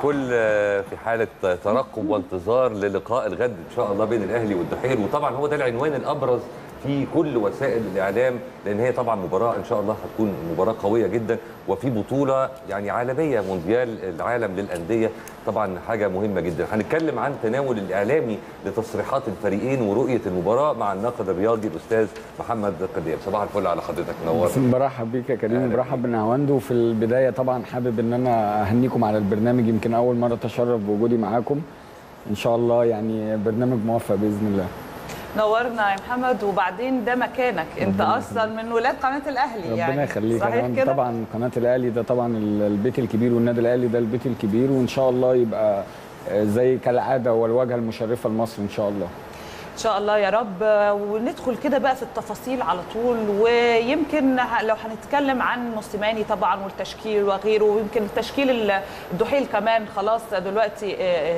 الكل في حاله ترقب وانتظار للقاء الغد ان شاء الله بين الاهلي والدحيل وطبعا هو ده العنوان الابرز في كل وسائل الاعلام لان هي طبعا مباراه ان شاء الله هتكون مباراه قويه جدا وفي بطوله يعني عالميه مونديال العالم للانديه طبعا حاجه مهمه جدا هنتكلم عن تناول الاعلامي لتصريحات الفريقين ورؤيه المباراه مع الناقد الرياضي الاستاذ محمد قديم صباح الفل على حضرتك نورنا برحب بيك يا كريم برحب بنهاوند وفي البدايه طبعا حابب ان انا اهنيكم على البرنامج يمكن اول مره اتشرف بوجودي معاكم ان شاء الله يعني برنامج موفق باذن الله نورنا يا محمد وبعدين ده مكانك انت اصلا من ولاد قناه الاهلي ربنا يعني يخليك صحيح كده طبعا قناه الاهلي ده طبعا البيت الكبير والنادي الاهلي ده البيت الكبير وان شاء الله يبقى زي كالعاده والواجهه المشرفه لمصر ان شاء الله ان شاء الله يا رب وندخل كده بقى في التفاصيل على طول ويمكن لو هنتكلم عن موسيماني طبعا والتشكيل وغيره ويمكن تشكيل الدحيل كمان خلاص دلوقتي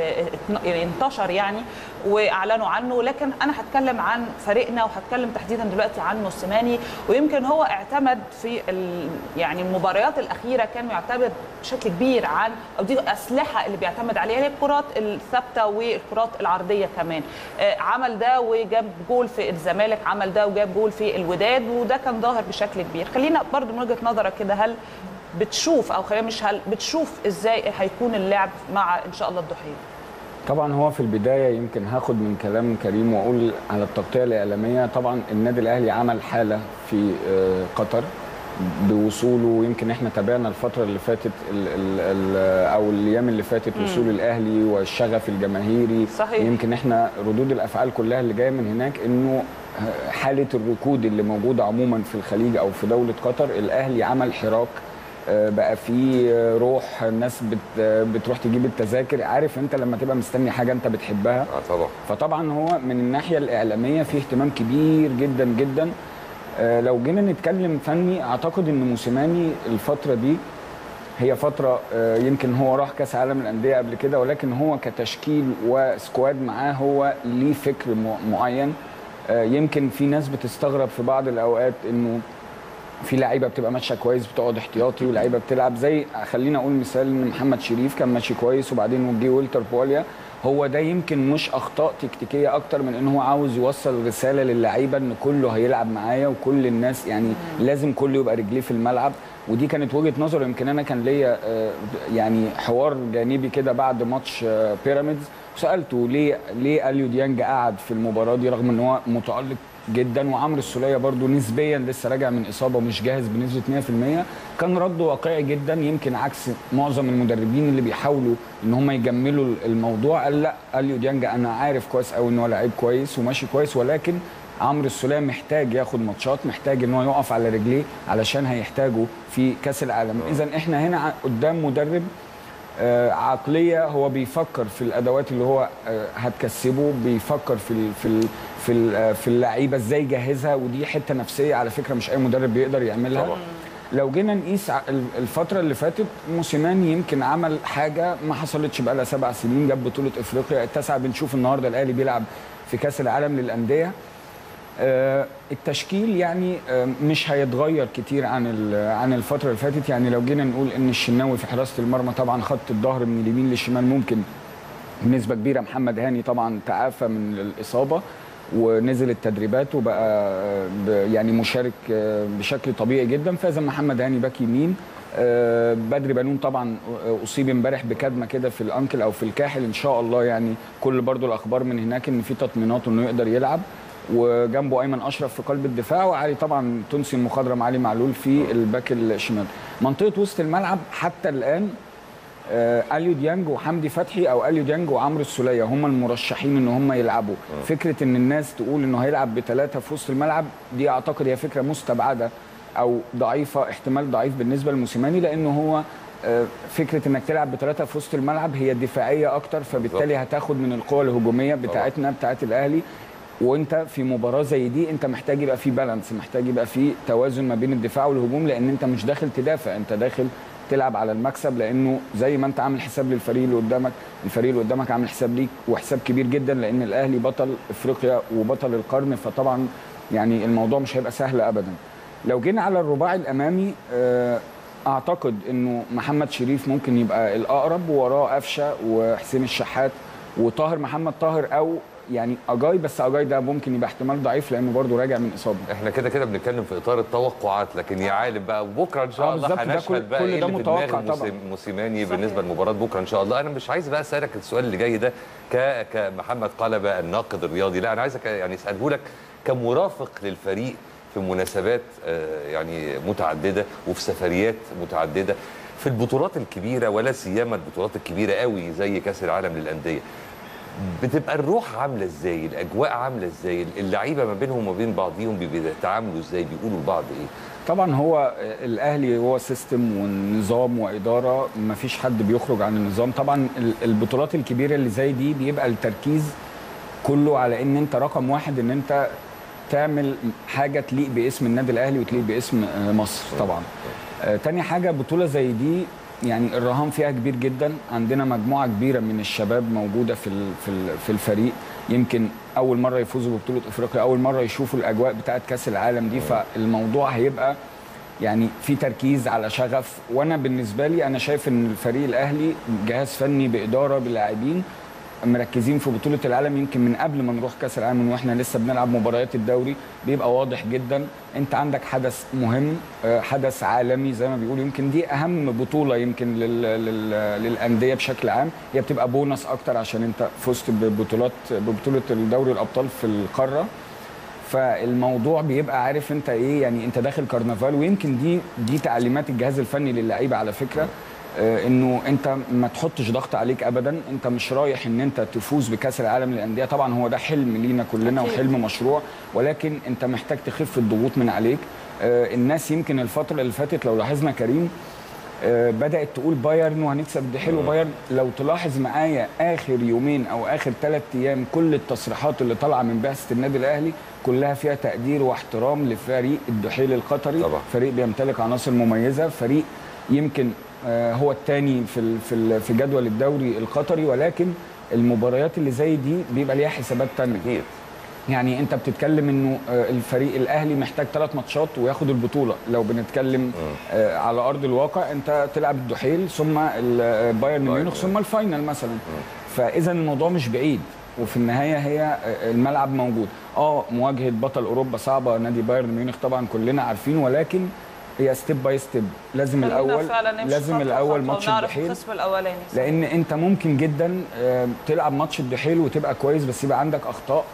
انتشر يعني واعلنوا عنه لكن انا هتكلم عن فريقنا وهتكلم تحديدا دلوقتي عن موسيماني ويمكن هو اعتمد في يعني المباريات الاخيره كان يعتمد بشكل كبير عن او دي الاسلحه اللي بيعتمد عليها هي الكرات الثابته والكرات العرضيه كمان عمل ده وجاب جول في الزمالك عمل ده وجاب جول في الوداد وده كان ظاهر بشكل كبير خلينا برضو من وجهه نظرك كده هل بتشوف او خلينا مش هل بتشوف ازاي هيكون اللعب مع ان شاء الله الدحيل طبعا هو في البدايه يمكن هاخد من كلام كريم واقول على التغطيه الاعلاميه طبعا النادي الاهلي عمل حاله في قطر بوصوله يمكن احنا تابعنا الفتره اللي فاتت ال ال ال او الايام اللي فاتت وصول الاهلي والشغف الجماهيري صحيح. يمكن احنا ردود الافعال كلها اللي جايه من هناك انه حاله الركود اللي موجوده عموما في الخليج او في دوله قطر الاهلي عمل حراك بقى في روح الناس بت بتروح تجيب التذاكر عارف انت لما تبقى مستني حاجه انت بتحبها اه طبعا فطبعا هو من الناحيه الاعلاميه في اهتمام كبير جدا جدا لو جينا نتكلم فني اعتقد ان موسيماني الفتره دي هي فتره يمكن هو راح كاس عالم الانديه قبل كده ولكن هو كتشكيل وسكواد معاه هو ليه فكر معين يمكن في ناس بتستغرب في بعض الاوقات انه في لعيبه بتبقى ماشيه كويس بتقعد احتياطي ولعيبه بتلعب زي خلينا اقول مثال ان محمد شريف كان ماشي كويس وبعدين جه ويلتر بوليا هو ده يمكن مش اخطاء تكتيكيه اكتر من ان هو عاوز يوصل رساله للعيبه ان كله هيلعب معايا وكل الناس يعني لازم كله يبقى رجليه في الملعب ودي كانت وجهه نظر يمكن انا كان ليا يعني حوار جانبي كده بعد ماتش بيراميدز سالته ليه ليه اليو ديانج قعد في المباراه دي رغم ان هو متالق جدا وعمرو السوليه برضو نسبيا لسه راجع من اصابه ومش جاهز بنسبه 100% كان رده واقعي جدا يمكن عكس معظم المدربين اللي بيحاولوا ان هم يجملوا الموضوع قال لا اليو ديانج انا عارف كويس قوي ان هو لعيب كويس وماشي كويس ولكن عمرو السوليه محتاج ياخد ماتشات محتاج ان هو يقف على رجليه علشان هيحتاجه في كاس العالم اذا احنا هنا قدام مدرب آه عقليه هو بيفكر في الادوات اللي هو آه هتكسبه بيفكر في ال في ال في ال في اللعيبه ازاي يجهزها ودي حته نفسيه على فكره مش اي مدرب بيقدر يعملها طبعا. لو جينا نقيس الفتره اللي فاتت موسيماني يمكن عمل حاجه ما حصلتش بقى لها سبع سنين جاب بطوله افريقيا التاسعه بنشوف النهارده الاهلي بيلعب في كاس العالم للانديه آه التشكيل يعني آه مش هيتغير كتير عن عن الفتره اللي فاتت يعني لو جينا نقول ان الشناوي في حراسه المرمى طبعا خط الظهر من اليمين للشمال ممكن بنسبه كبيره محمد هاني طبعا تعافى من الاصابه ونزل التدريبات وبقى يعني مشارك بشكل طبيعي جدا فاز محمد هاني باك يمين بدري بنون طبعا اصيب امبارح بكدمه كده في الانكل او في الكاحل ان شاء الله يعني كل برضو الاخبار من هناك ان في تطمينات انه يقدر يلعب وجنبه ايمن اشرف في قلب الدفاع وعلي طبعا تونسي المخضرم علي معلول في الباك الشمال منطقه وسط الملعب حتى الان آه اليو ديانج وحمدي فتحي او اليو ديانج وعمرو السوليه هم المرشحين ان هم يلعبوا فكره ان الناس تقول انه هيلعب بثلاثه في وسط الملعب دي اعتقد هي فكره مستبعده او ضعيفه احتمال ضعيف بالنسبه لموسيماني لانه هو آه فكره انك تلعب بثلاثه في وسط الملعب هي دفاعيه اكتر فبالتالي هتاخد من القوه الهجوميه بتاعتنا بتاعت الاهلي وانت في مباراه زي دي انت محتاج يبقى في بالانس محتاج يبقى في توازن ما بين الدفاع والهجوم لان انت مش داخل تدافع انت داخل تلعب على المكسب لانه زي ما انت عامل حساب للفريق اللي قدامك الفريق اللي قدامك عامل حساب ليك وحساب كبير جدا لان الاهلي بطل افريقيا وبطل القرن فطبعا يعني الموضوع مش هيبقى سهل ابدا لو جينا على الرباعي الامامي آه اعتقد انه محمد شريف ممكن يبقى الاقرب ووراه قفشه وحسين الشحات وطاهر محمد طاهر او يعني اجاي بس اجاي ده ممكن يبقى احتمال ضعيف لانه برضه راجع من اصابه احنا كده كده بنتكلم في اطار التوقعات لكن يا عالم بقى بكره ان شاء آه الله بالظبط، ده كل- هنشهد بقى كل ايه ده اللي في متوقع دماغ طبعا. موسي- موسيماني صحيح. بالنسبه لمباراه بكره ان شاء الله انا مش عايز بقى اسالك السؤال اللي جاي ده ك كمحمد قلبه الناقد الرياضي لا انا عايزك يعني اساله لك كمرافق للفريق في مناسبات آه، يعني متعدده وفي سفريات متعدده في البطولات الكبيره ولا سيما البطولات الكبيره قوي زي كاس العالم للانديه بتبقى الروح عامله ازاي الاجواء عامله ازاي اللعيبه ما بينهم وما بين بعضيهم بيتعاملوا ازاي بيقولوا لبعض ايه طبعا هو الاهلي هو سيستم ونظام واداره ما فيش حد بيخرج عن النظام طبعا ال- البطولات الكبيره اللي زي دي بيبقى التركيز كله على ان انت رقم واحد ان انت تعمل حاجه تليق باسم النادي الاهلي وتليق باسم آه، مصر طبعا آه، تاني حاجه بطوله زي دي يعني الرهان فيها كبير جدا عندنا مجموعه كبيره من الشباب موجوده في ال- في ال- في الفريق يمكن اول مره يفوزوا ببطوله افريقيا اول مره يشوفوا الاجواء بتاعه كاس العالم دي فالموضوع هيبقى يعني في تركيز على شغف وانا بالنسبه لي انا شايف ان الفريق الاهلي جهاز فني باداره بلاعبين مركزين في بطوله العالم يمكن من قبل ما نروح كاس العالم من واحنا لسه بنلعب مباريات الدوري بيبقى واضح جدا انت عندك حدث مهم آه، حدث عالمي زي ما بيقولوا يمكن دي اهم بطوله يمكن لل... لل... للانديه بشكل عام هي بتبقى بونص اكتر عشان انت فزت ببطولات ببطوله الدوري الابطال في القاره فالموضوع بيبقى عارف انت ايه يعني انت داخل كرنفال ويمكن دي دي تعليمات الجهاز الفني للعيبه على فكره آه، انه انت ما تحطش ضغط عليك ابدا انت مش رايح ان انت تفوز بكاس العالم للانديه طبعا هو ده حلم لينا كلنا أكيد. وحلم مشروع ولكن انت محتاج تخف الضغوط من عليك آه، الناس يمكن الفتره اللي فاتت لو لاحظنا كريم آه، بدات تقول بايرن وهنكسب ده حلو بايرن لو تلاحظ معايا اخر يومين او اخر ثلاث ايام كل التصريحات اللي طالعه من بعثه النادي الاهلي كلها فيها تقدير واحترام لفريق الدحيل القطري طبعا. فريق بيمتلك عناصر مميزه فريق يمكن آه، هو الثاني في ال- في ال- في جدول الدوري القطري ولكن المباريات اللي زي دي بيبقى ليها حسابات تانية اكيد يعني انت بتتكلم انه آه، الفريق الاهلي محتاج ثلاث ماتشات وياخد البطوله لو بنتكلم آه، على ارض الواقع انت تلعب الدحيل ثم ال- آه، بايرن ميونخ ثم الفاينل مثلا فاذا الموضوع مش بعيد وفي النهايه هي آه، الملعب موجود اه مواجهه بطل اوروبا صعبه نادي بايرن ميونخ طبعا كلنا عارفين ولكن هي ستيب باي ستيب لازم خلينا الاول فعلا نمشي لازم خطوة الاول خطوة ماتش ونعرف الدحيل القسم الاولاني لان انت ممكن جدا آه، تلعب ماتش الدحيل وتبقى كويس بس يبقى عندك اخطاء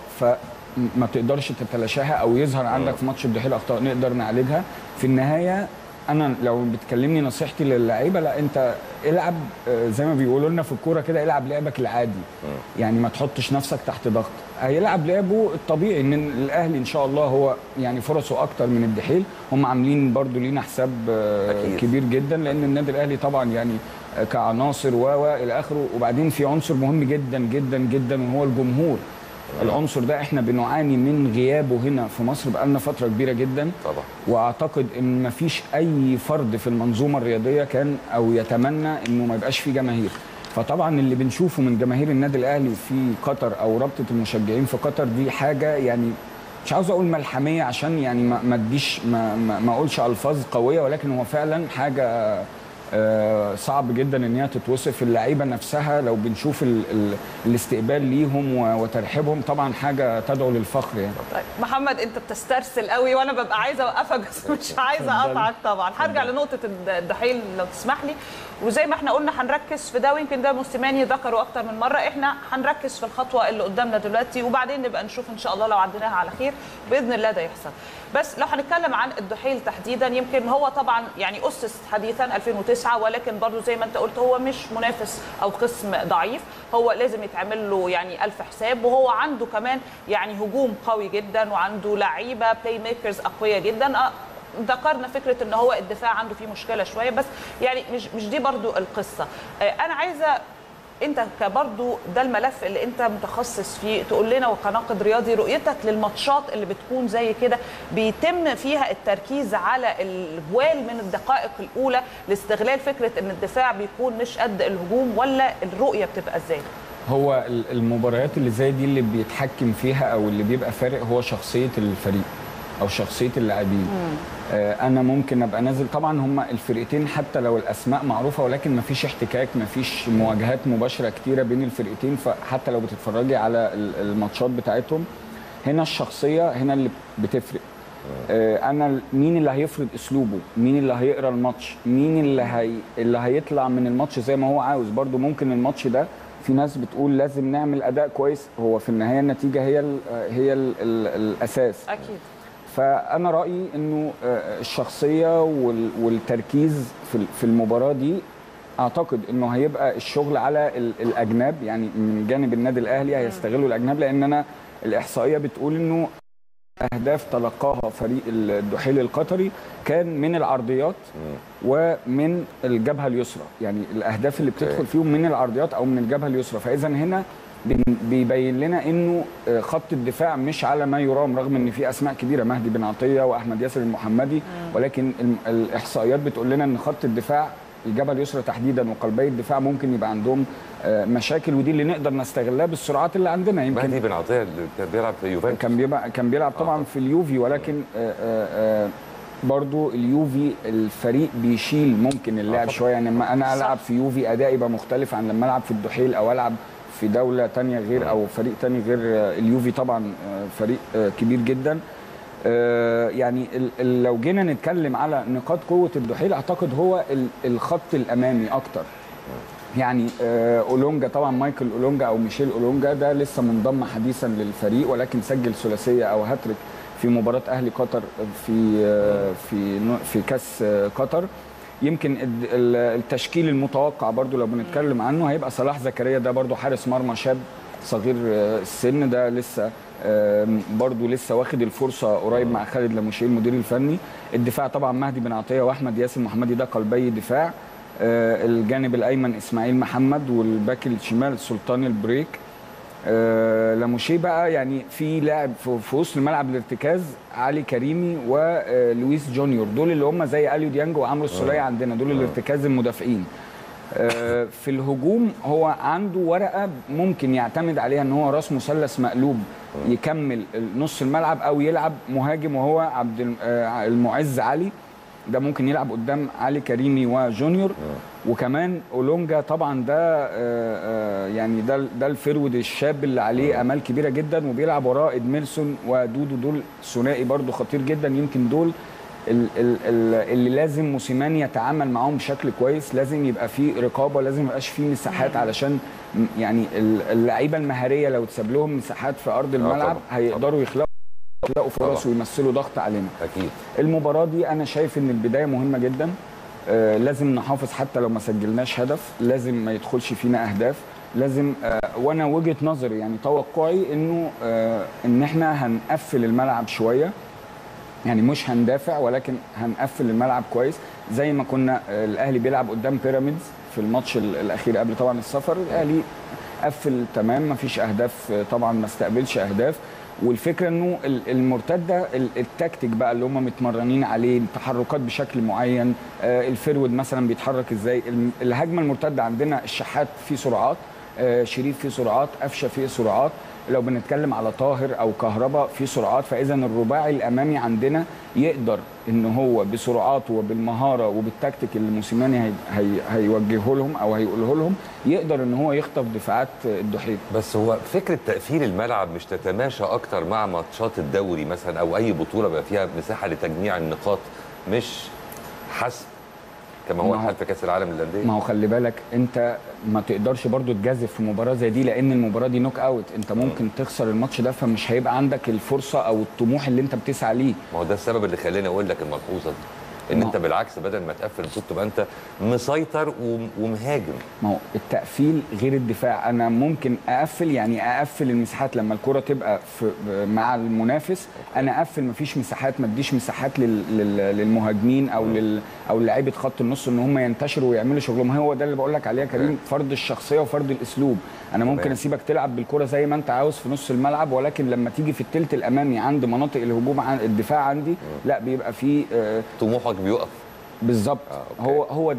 فما تقدرش تتلاشاها او يظهر عندك في ماتش الدحيل اخطاء نقدر نعالجها في النهايه انا لو بتكلمني نصيحتي للعيبه لا انت العب آه، زي ما بيقولوا لنا في الكوره كده العب لعبك العادي يعني ما تحطش نفسك تحت ضغط هيلعب لعبه الطبيعي ان الاهلي ان شاء الله هو يعني فرصه اكتر من الدحيل هم عاملين برضو لينا حساب آه، أكيد. كبير جدا لان النادي الاهلي طبعا يعني كعناصر و و الى اخره وبعدين في عنصر مهم جدا جدا جدا وهو الجمهور العنصر ده احنا بنعاني من غيابه هنا في مصر بقالنا فتره كبيره جدا طبعا واعتقد ان مفيش اي فرد في المنظومه الرياضيه كان او يتمنى انه ما يبقاش فيه جماهير فطبعا اللي بنشوفه من جماهير النادي الاهلي في قطر او رابطه المشجعين في قطر دي حاجه يعني مش عاوز اقول ملحميه عشان يعني ما ما اديش ما, ما, ما اقولش الفاظ قويه ولكن هو فعلا حاجه آه، صعب جدا ان هي تتوصف اللعيبه نفسها لو بنشوف ال ال الاستقبال ليهم و- وترحيبهم طبعا حاجه تدعو للفخر يعني طيب محمد انت بتسترسل قوي وانا ببقى عايزه اوقفك بس مش عايزه اقطعك طبعا هرجع لنقطه الد- الدحيل لو تسمح لي وزي ما احنا قلنا هنركز في ده ويمكن ده موسيماني ذكره اكتر من مره احنا هنركز في الخطوه اللي قدامنا دلوقتي وبعدين نبقى نشوف ان شاء الله لو عديناها على خير باذن الله ده يحصل بس لو هنتكلم عن الدحيل تحديدا يمكن هو طبعا يعني اسس حديثا 2009 ولكن برضو زي ما انت قلت هو مش منافس او قسم ضعيف هو لازم يتعمل له يعني الف حساب وهو عنده كمان يعني هجوم قوي جدا وعنده لعيبه بلاي ميكرز اقوياء جدا أه، ذكرنا فكره ان هو الدفاع عنده فيه مشكله شويه بس يعني مش مش دي برضو القصه آه، انا عايزه انت كبرضو ده الملف اللي انت متخصص فيه تقول لنا وكناقد رياضي رؤيتك للماتشات اللي بتكون زي كده بيتم فيها التركيز على الجوال من الدقائق الاولى لاستغلال فكره ان الدفاع بيكون مش قد الهجوم ولا الرؤيه بتبقى ازاي؟ هو ال- المباريات اللي زي دي اللي بيتحكم فيها او اللي بيبقى فارق هو شخصيه الفريق او شخصيه اللاعبين آه، انا ممكن ابقى نازل طبعا هم الفرقتين حتى لو الاسماء معروفه ولكن ما فيش احتكاك ما فيش مواجهات مباشره كتيره بين الفرقتين فحتى لو بتتفرجي على ال- الماتشات بتاعتهم هنا الشخصيه هنا اللي بتفرق آه، انا ال- مين اللي هيفرض اسلوبه مين اللي هيقرا الماتش مين اللي هي اللي هيطلع من الماتش زي ما هو عاوز برضو ممكن الماتش ده في ناس بتقول لازم نعمل اداء كويس هو في النهايه النتيجه هي ال هي ال ال الاساس اكيد فانا رايي انه آه، الشخصيه وال- والتركيز في ال- في المباراه دي اعتقد انه هيبقى الشغل على ال- الاجناب يعني من جانب النادي الاهلي هيستغلوا الاجناب لان انا الاحصائيه بتقول انه اهداف تلقاها فريق الدحيل القطري كان من العرضيات ومن الجبهه اليسرى يعني الاهداف اللي بتدخل فيهم من العرضيات او من الجبهه اليسرى فاذا هنا بن- بيبين لنا انه آه، خط الدفاع مش على ما يرام رغم ان في اسماء كبيره مهدي بن عطيه واحمد ياسر المحمدي ولكن الم- الاحصائيات بتقول لنا ان خط الدفاع الجبهه اليسرى تحديدا وقلبي الدفاع ممكن يبقى عندهم آه، مشاكل ودي اللي نقدر نستغلها بالسرعات اللي عندنا يمكن مهدي بن عطيه اللي كان بيلعب في يوفنتوس كان بيبقى كان بيلعب طبعا في اليوفي ولكن آه، آه، آه، برضو اليوفي الفريق بيشيل ممكن اللاعب طبعاً. شويه يعني لما انا صح. العب في يوفي ادائي يبقى مختلف عن لما العب في الدحيل او العب في دوله تانية غير او فريق تاني غير آه، اليوفي طبعا آه، فريق آه، كبير جدا آه، يعني ال- ال- لو جينا نتكلم على نقاط قوه الدحيل اعتقد هو ال- الخط الامامي اكتر يعني آه، اولونجا طبعا مايكل اولونجا او ميشيل اولونجا ده لسه منضم حديثا للفريق ولكن سجل ثلاثيه او هاتريك في مباراه اهلي قطر في آه، في نو- في كاس آه، قطر يمكن الد- ال- التشكيل المتوقع برضو لو بنتكلم عنه هيبقى صلاح زكريا ده برضو حارس مرمى شاب صغير آه، السن ده لسه آم، برضو لسه واخد الفرصه قريب مع خالد لموشيه المدير الفني الدفاع طبعا مهدي بن عطيه واحمد ياسر محمدي ده قلبي دفاع آه، الجانب الايمن اسماعيل محمد والباك الشمال سلطان البريك آه، لاموشيه بقى يعني في لاعب في في وسط الملعب الارتكاز علي كريمي ولويس جونيور دول اللي هم زي اليو ديانج وعمرو السوليه عندنا دول الارتكاز المدافعين آه، في الهجوم هو عنده ورقه ممكن يعتمد عليها ان هو راس مثلث مقلوب يكمل نص الملعب او يلعب مهاجم وهو عبد الم- آه، المعز علي ده ممكن يلعب قدام علي كريمي وجونيور وكمان اولونجا طبعا ده آه، آه، يعني ده ده الفرود الشاب اللي عليه امال كبيره جدا وبيلعب وراه ادميلسون ودودو دول ثنائي برضو خطير جدا يمكن دول ال- ال- ال- اللي لازم موسيماني يتعامل معاهم بشكل كويس لازم يبقى في رقابه لازم يبقاش في مساحات علشان م- يعني ال- اللعيبه المهاريه لو تساب لهم مساحات في ارض الملعب طبعاً، هيقدروا يخلقوا يخلقوا فرص طبعاً. ويمثلوا ضغط علينا اكيد المباراة دي أنا شايف إن البداية مهمة جدا آه لازم نحافظ حتى لو ما سجلناش هدف لازم ما يدخلش فينا أهداف لازم آه وأنا وجهة نظري يعني توقعي إنه آه إن إحنا هنقفل الملعب شوية يعني مش هندافع ولكن هنقفل الملعب كويس زي ما كنا آه، الاهلي بيلعب قدام بيراميدز في الماتش ال- الاخير قبل طبعا السفر الاهلي قفل تمام ما فيش اهداف آه، طبعا ما استقبلش اهداف والفكره انه ال- المرتده ال- التكتيك بقى اللي هم متمرنين عليه التحركات بشكل معين آه، الفرود مثلا بيتحرك ازاي الم- الهجمه المرتده عندنا الشحات فيه سرعات آه، شريف فيه سرعات قفشه فيه سرعات لو بنتكلم على طاهر او كهربا في سرعات فاذا الرباعي الامامي عندنا يقدر ان هو بسرعاته وبالمهاره وبالتكتيك اللي موسيماني هي هي هيوجهه لهم او هيقوله لهم يقدر ان هو يخطف دفاعات الدحيل بس هو فكره تقفيل الملعب مش تتماشى اكتر مع ماتشات الدوري مثلا او اي بطوله بقى فيها مساحه لتجميع النقاط مش حسب كما هو ما هو- الحال في كاس العالم للانديه ما هو خلي بالك انت ما تقدرش برضو تجازف في مباراه زي دي لان المباراه دي نوك اوت انت ممكن تخسر الماتش ده فمش هيبقى عندك الفرصه او الطموح اللي انت بتسعى ليه ما هو ده السبب اللي خلاني اقول لك الملحوظه دي ان ما- انت بالعكس بدل ما تقفل المفروض تبقى انت مسيطر وم- ومهاجم ما هو التقفيل غير الدفاع انا ممكن اقفل يعني اقفل المساحات لما الكره تبقى في مع المنافس انا اقفل مفيش مساحات ما اديش مساحات لل لل للمهاجمين او لل او لعيبه خط النص ان هم ينتشروا ويعملوا شغلهم هو ده اللي بقول لك عليه يا كريم فرض الشخصيه وفرض الاسلوب انا ممكن تمام. اسيبك تلعب بالكره زي ما انت عاوز في نص الملعب ولكن لما تيجي في الثلث الامامي عند مناطق الهجوم عن الدفاع عندي لا بيبقى في آه، طموحك بيقف بالظبط آه، أوكي. هو هو ده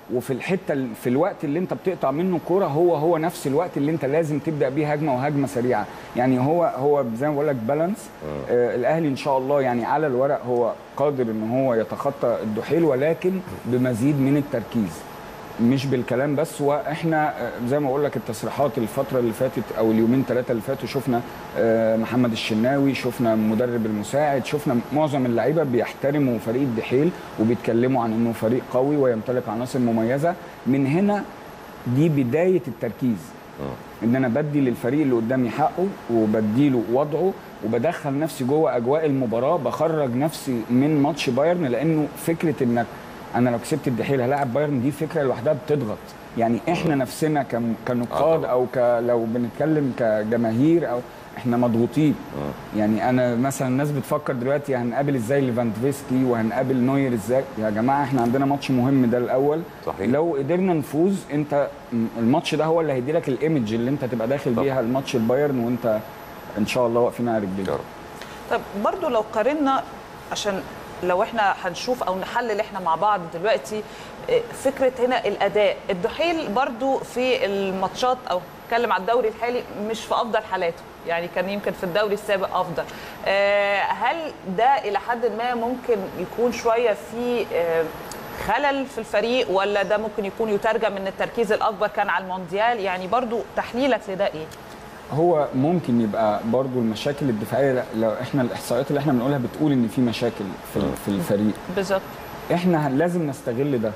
وفي الحته ال- في الوقت اللي انت بتقطع منه كوره هو هو نفس الوقت اللي انت لازم تبدا بيه هجمه وهجمه سريعه يعني هو هو زي ما بقول لك بالانس آه الاهلي ان شاء الله يعني على الورق هو قادر ان هو يتخطى الدحيل ولكن بمزيد من التركيز مش بالكلام بس واحنا آه، زي ما اقول لك التصريحات الفتره اللي فاتت او اليومين ثلاثه اللي فاتوا شفنا آه، محمد الشناوي شفنا المدرب المساعد شفنا معظم اللعيبه بيحترموا فريق الدحيل وبيتكلموا عن انه فريق قوي ويمتلك عناصر مميزه من هنا دي بدايه التركيز ان انا بدي للفريق اللي قدامي حقه وبديله وضعه وبدخل نفسي جوه اجواء المباراه بخرج نفسي من ماتش بايرن لانه فكره انك انا لو كسبت الدحيل هلاعب بايرن دي فكره لوحدها بتضغط يعني احنا نفسنا كم- كنقاد طبعاً. او ك لو بنتكلم كجماهير او احنا مضغوطين يعني انا مثلا الناس بتفكر دلوقتي هنقابل ازاي ليفاندوفسكي وهنقابل نوير ازاي يا جماعه احنا عندنا ماتش مهم ده الاول صحيح. لو قدرنا نفوز انت م- الماتش ده هو اللي هيدي لك الايمج اللي انت تبقى داخل طبعاً. بيها الماتش البايرن وانت ان شاء الله واقفين على رجليك يا رب. طب برضو لو قارنا عشان لو احنا هنشوف او نحلل احنا مع بعض دلوقتي اه، فكره هنا الاداء الدحيل برضو في الماتشات او اتكلم على الدوري الحالي مش في افضل حالاته يعني كان يمكن في الدوري السابق افضل اه، هل ده الى حد ما ممكن يكون شويه في اه، خلل في الفريق ولا ده ممكن يكون يترجم ان التركيز الاكبر كان على المونديال يعني برضو تحليلك لده ايه هو ممكن يبقى برضو المشاكل الدفاعيه لا- لو احنا الاحصائيات اللي احنا بنقولها بتقول ان في مشاكل في في الفريق بالظبط احنا لازم نستغل ده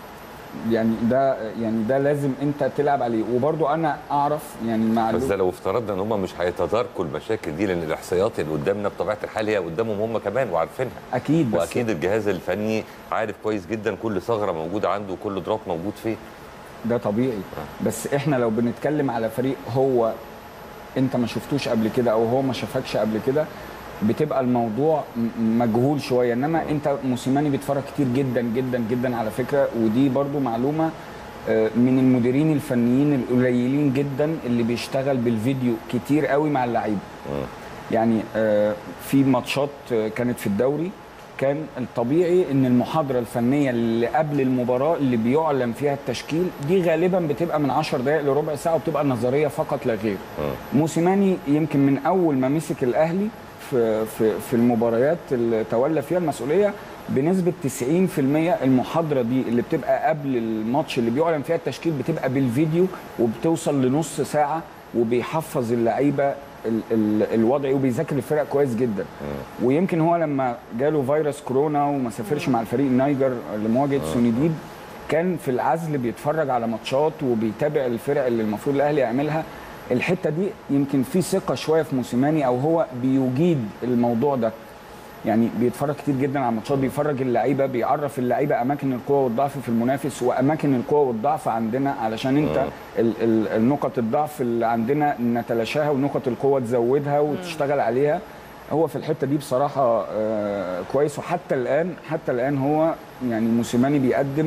يعني ده يعني ده لازم انت تلعب عليه وبرضو انا اعرف يعني بس معلومه ده لو افترضنا ان هم مش هيتداركوا المشاكل دي لان الاحصائيات اللي قدامنا بطبيعه الحال هي قدامهم هم كمان وعارفينها اكيد بس واكيد الجهاز الفني عارف كويس جدا كل ثغره موجوده عنده وكل دروب موجود فيه ده طبيعي بس احنا لو بنتكلم على فريق هو انت ما شفتوش قبل كده او هو ما شافكش قبل كده بتبقى الموضوع م- مجهول شويه انما انت موسيماني بيتفرج كتير جدا جدا جدا على فكره ودي برضو معلومه آه، من المديرين الفنيين القليلين جدا اللي بيشتغل بالفيديو كتير قوي مع اللعيبه يعني آه، في ماتشات آه، كانت في الدوري كان الطبيعي ان المحاضره الفنيه اللي قبل المباراه اللي بيعلن فيها التشكيل دي غالبا بتبقى من 10 دقائق لربع ساعه وبتبقى نظريه فقط لا غير موسيماني يمكن من اول ما مسك الاهلي في في في المباريات اللي تولى فيها المسؤوليه بنسبه 90% المحاضره دي اللي بتبقى قبل الماتش اللي بيعلن فيها التشكيل بتبقى بالفيديو وبتوصل لنص ساعه وبيحفظ اللعيبه ال- ال- الوضعي وبيذاكر الفرق كويس جدا ويمكن هو لما جاله فيروس كورونا وما سافرش مع الفريق النيجر لمواجهه سونيديد كان في العزل بيتفرج على ماتشات وبيتابع الفرق اللي المفروض الاهلي يعملها الحته دي يمكن في ثقه شويه في موسيماني او هو بيجيد الموضوع ده يعني بيتفرج كتير جدا على الماتشات بيفرج اللعيبه بيعرف اللعيبه اماكن القوه والضعف في المنافس واماكن القوه والضعف عندنا علشان انت ال ال النقط الضعف اللي عندنا نتلاشاها ونقط القوه تزودها وتشتغل عليها هو في الحته دي بصراحه آه كويس وحتى الان حتى الان هو يعني موسيماني بيقدم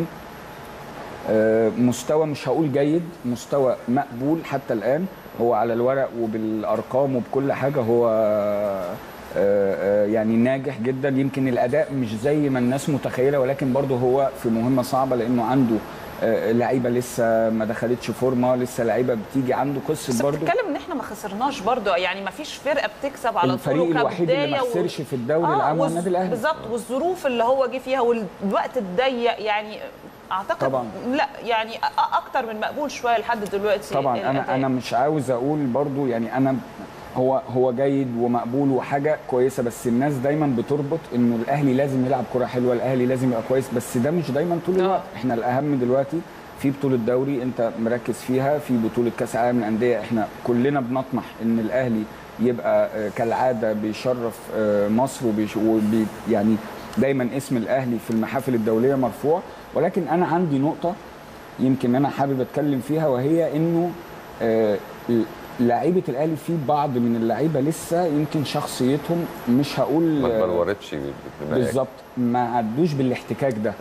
آه، مستوى مش هقول جيد مستوى مقبول حتى الان هو على الورق وبالارقام وبكل حاجه هو آه، آه، يعني ناجح جدا يمكن الاداء مش زي ما الناس متخيله ولكن برضه هو في مهمه صعبه لانه عنده آه، لعيبه لسه ما دخلتش فورمه لسه لعيبه بتيجي عنده بس قصه برضه بتتكلم ان احنا ما خسرناش برضو يعني ما فيش فرقه بتكسب على طول الفريق الوحيد اللي ما وكبداية و- خسرش في الدوري آه، العام هو والظ- النادي الاهلي بالظبط والظروف اللي هو جه فيها والوقت الضيق يعني اعتقد طبعاً. لا يعني أ- اكتر من مقبول شويه لحد دلوقتي طبعا انا الأداء. انا مش عاوز اقول برضو يعني انا هو هو جيد ومقبول وحاجه كويسه بس الناس دايما بتربط انه الاهلي لازم يلعب كره حلوه الاهلي لازم يبقى كويس بس ده مش دايما طول آه. الوقت احنا الاهم دلوقتي في بطوله دوري انت مركز فيها في بطوله كاس عالم الانديه احنا كلنا بنطمح ان الاهلي يبقى آه، كالعاده بيشرف آه، مصر وبيش وبي يعني دايما اسم الاهلي في المحافل الدوليه مرفوع ولكن انا عندي نقطه يمكن انا حابب اتكلم فيها وهي انه آه، لعيبه الاهلي في بعض من اللعيبه لسه يمكن شخصيتهم مش هقول ما آه، اتبلورتش بما يكفي. بالظبط ما عدوش بالاحتكاك ده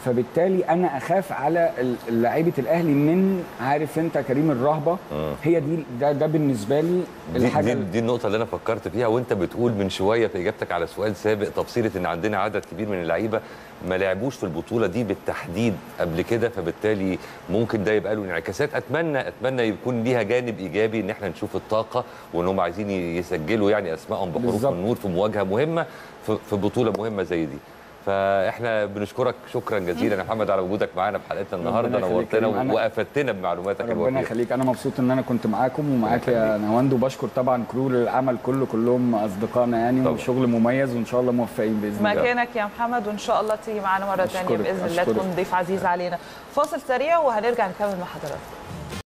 فبالتالي انا اخاف على ال- لعيبه الاهلي من عارف انت كريم الرهبه هي دي ده ده بالنسبه لي دي, الحاجه دي, ال- دي النقطة اللي أنا فكرت فيها وأنت بتقول من شوية في إجابتك على سؤال سابق تفصيلة إن عندنا عدد كبير من اللعيبة ما لعبوش في البطولة دي بالتحديد قبل كده فبالتالي ممكن ده يبقى له انعكاسات أتمنى أتمنى يكون ليها جانب إيجابي إن إحنا نشوف الطاقة وإن هم عايزين يسجلوا يعني أسمائهم بحروف بالظبط. النور في مواجهة مهمة في, في بطولة مهمة زي دي فاحنا بنشكرك شكرا جزيلا يا محمد على وجودك معانا في حلقتنا النهارده يخليك يا نورتنا كريم. أنا- وافدتنا بمعلوماتك ربنا الوفيره يخليك انا مبسوط ان انا كنت معاكم ومعاك يا يخليك. نواند وبشكر طبعا كرو العمل كله كلهم اصدقائنا يعني طبعا. وشغل مميز وان شاء الله موفقين باذن الله مكانك يا محمد وان شاء الله تيجي معانا مره ثانيه أشكرك، باذن الله أشكرك. تكون ضيف عزيز علينا فاصل سريع وهنرجع نكمل مع حضراتكم